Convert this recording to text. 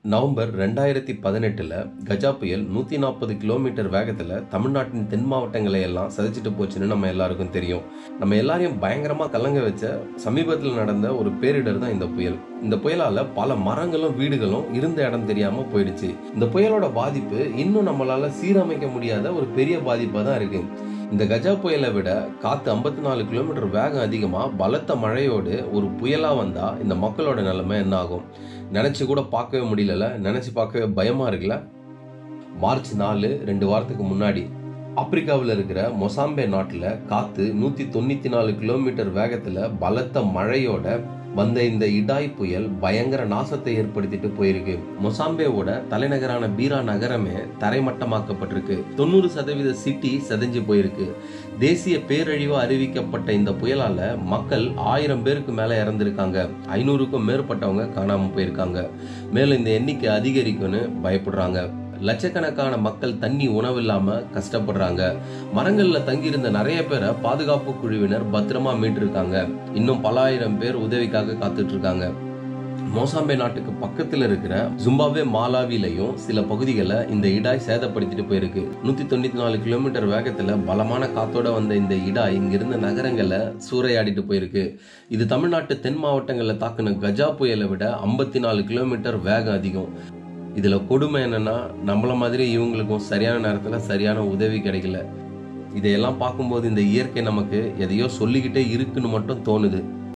November ரெண்டாயிரத்தி பதினெட்டில் கஜா புயல் நூற்றி நாற்பது கிலோமீட்டர் வேகத்தில் தமிழ்நாட்டின் தென் மாவட்டங்களை எல்லாம் சதிச்சிட்டு போச்சுன்னு நம்ம எல்லாருக்கும் தெரியும் நம்ம எல்லாரையும் பயங்கரமாக கலங்க வச்ச சமீபத்தில் நடந்த ஒரு பேரிடர் தான் இந்த புயல் இந்த புயலால் பல மரங்களும் வீடுகளும் இருந்த இடம் தெரியாமல் போயிடுச்சு இந்த புயலோட பாதிப்பு இன்னும் நம்மளால சீரமைக்க முடியாத ஒரு பெரிய பாதிப்பாக தான் இருக்கு இந்த கஜா புயலை விட காத்து ஐம்பத்தி நாலு கிலோமீட்டர் வேகம் அதிகமாக பலத்த மழையோடு ஒரு புயலா வந்தா இந்த மக்களோட நிலைமை என்ன ஆகும் நினைச்சு கூட பார்க்கவே முடியல நினைச்சு பார்க்கவே பயமா இருக்குல்ல மார்ச் நாலு ரெண்டு வாரத்துக்கு முன்னாடி ஆப்பிரிக்காவில் இருக்கிற மொசாம்பே நாட்டில் காத்து நூற்றி தொண்ணூற்றி நாலு கிலோமீட்டர் வேகத்தில் பலத்த மழையோட வந்த இந்த இடாய் புயல் பயங்கர நாசத்தை ஏற்படுத்திட்டு போயிருக்கு மொசாம்பேவோட தலைநகரான பீரா நகரமே தரைமட்டமாக்கப்பட்டிருக்கு தொண்ணூறு சதவீத சிட்டி செதஞ்சு போயிருக்கு தேசிய பேரழிவு அறிவிக்கப்பட்ட இந்த புயலால மக்கள் ஆயிரம் பேருக்கு மேல இறந்திருக்காங்க ஐநூறுக்கும் மேற்பட்டவங்க காணாம போயிருக்காங்க மேலும் இந்த எண்ணிக்கை அதிகரிக்கும்னு பயப்படுறாங்க லட்சக்கணக்கான மக்கள் தண்ணி உணவு இல்லாம கஷ்டப்படுறாங்க மரங்கள்ல தங்கியிருந்த நிறைய பேரை பாதுகாப்பு குழுவினர் பத்திரமா மீட்டிருக்காங்க இன்னும் பல ஆயிரம் பேர் உதவிக்காக காத்துட்டு இருக்காங்க மோசாம்பே நாட்டுக்கு பக்கத்துல இருக்கிற ஜிம்பாப்வே மாலாவிலையும் சில பகுதிகளை இந்த இடாய் சேதப்படுத்திட்டு போயிருக்கு நூத்தி தொண்ணூத்தி நாலு கிலோமீட்டர் வேகத்துல பலமான காத்தோட வந்த இந்த இடாய் இங்கிருந்த நகரங்களை சூறையாடிட்டு போயிருக்கு இது தமிழ்நாட்டு தென் மாவட்டங்களில் தாக்குன கஜா புயலை விட ஐம்பத்தி நாலு கிலோமீட்டர் வேகம் அதிகம் இதுல கொடுமை என்னன்னா நம்மள மாதிரி இவங்களுக்கும் சரியான நேரத்துல சரியான உதவி கிடைக்கல இதையெல்லாம் பார்க்கும்போது இந்த இயற்கை நமக்கு எதையோ சொல்லிக்கிட்டே இருக்குன்னு மட்டும் தோணுது